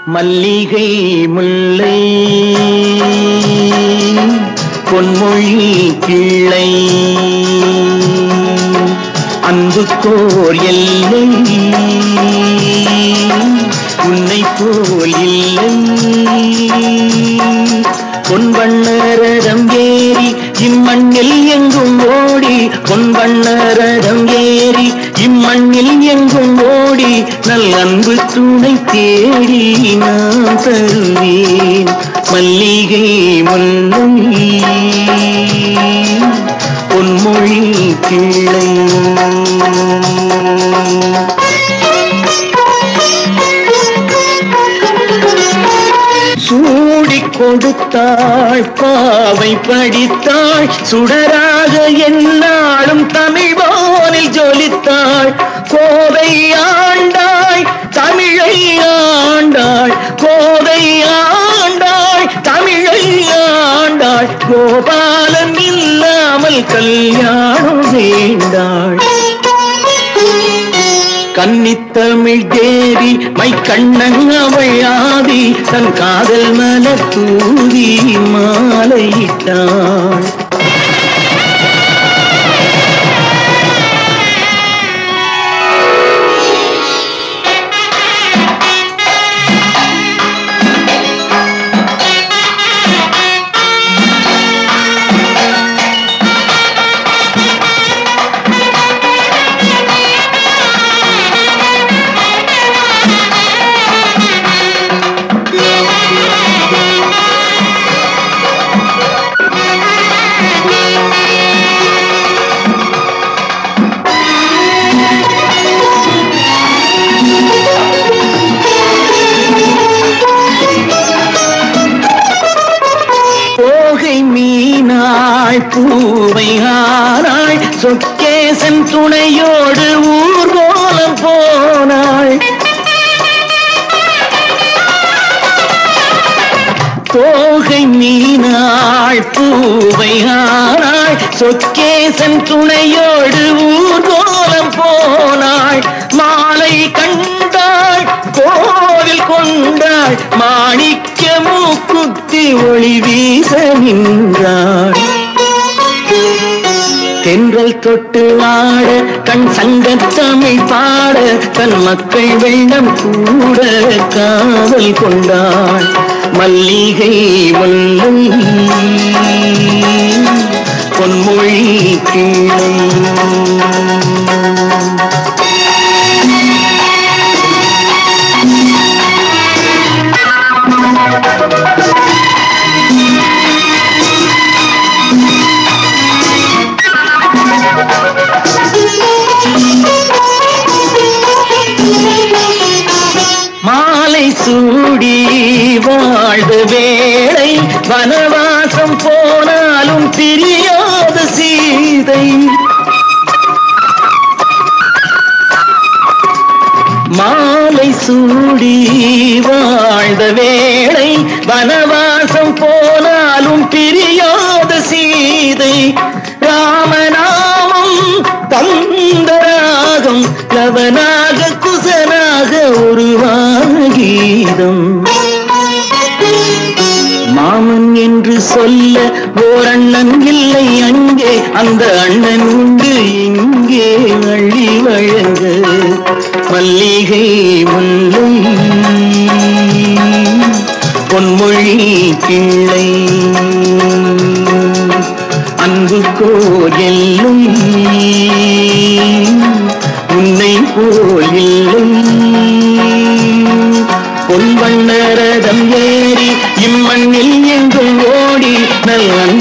மல்லிகை முல்லை பொன்மொழி கிள்ளை அன்புக்கோர் எல்லை உன்னை போல் இல்லை பொன்வண்ணரதம் ஏறி இம்மண்ணில் எங்கும் ஓடி பொன்வண்ணரதம் ஏறி இம்மண்ணில் எங்கும் ஓடி நல் அன்பு துணை தேடி நான் தருவேன் மல்லிகை முல்லை பொன்மொழி கிளை சூடி கொடுத்தாள் பாவை படித்தாள் சுடராக என்னாலும் தமிழ் வானில் ஜொலித்தாள் கோதை ஆண்டாள் தமிழை ஆண்டாள் கோதை ஆண்டாள் தமிழை ஆண்டாள் கோபாலன் இல்லாமல் கல்யாணம் வேண்டாள் கன்னித்தமிழ் தேவி மை கண்ணன் அவள் ஆதி தன் காதல் மலர் தூவி மாலையிட்டாள் போகை மீனாள் பூவை ஆனாள் சொக்கேசன் துணையோடு ஊர்கோலம் போனாள் தோகை மீனாள் பூவை ஆனாள் சொக்கேசன் துணையோடு ஊர்கோலம் போனாள் மாலை கண்டாள் கோவில் கொண்டாள் மாணிக்க மூக்குத்தி ஒளி வீச நின்றாள் தென்றல் தொட்டு ஆட கண் சங்கத் தமிழ் பாட தன் மக்கள் வெள்ளம் கூட காவல் கொண்டாள் மல்லிகை முல்லை பொன்மொழி கிளை மாலை சூடி வாழ்ந்த வேளை வனவாசம் போனாலும் பிரியாத சீதை மாலை சூடி வாழ்ந்த வேளை வனவாசம் போனாலும் பிரியாத சீதை ராமநாமம் தந்தராகம் லவனாக குசனாக உருவான கீதம் மாமன் என்று சொல்ல ஓர் அண்ணன் இல்லை அங்கே அந்த அண்ணன் உண்டு இங்கே அள்ளி வழங்க மல்லிகை முல்லை பொன்மொழி கிள்ளை அன்பு கோயிலும் உன்னை போல் இல்லை பொன்வண்ணரதம் ஏறி இம்மண்ணில் எங்கும் ஓடி நல்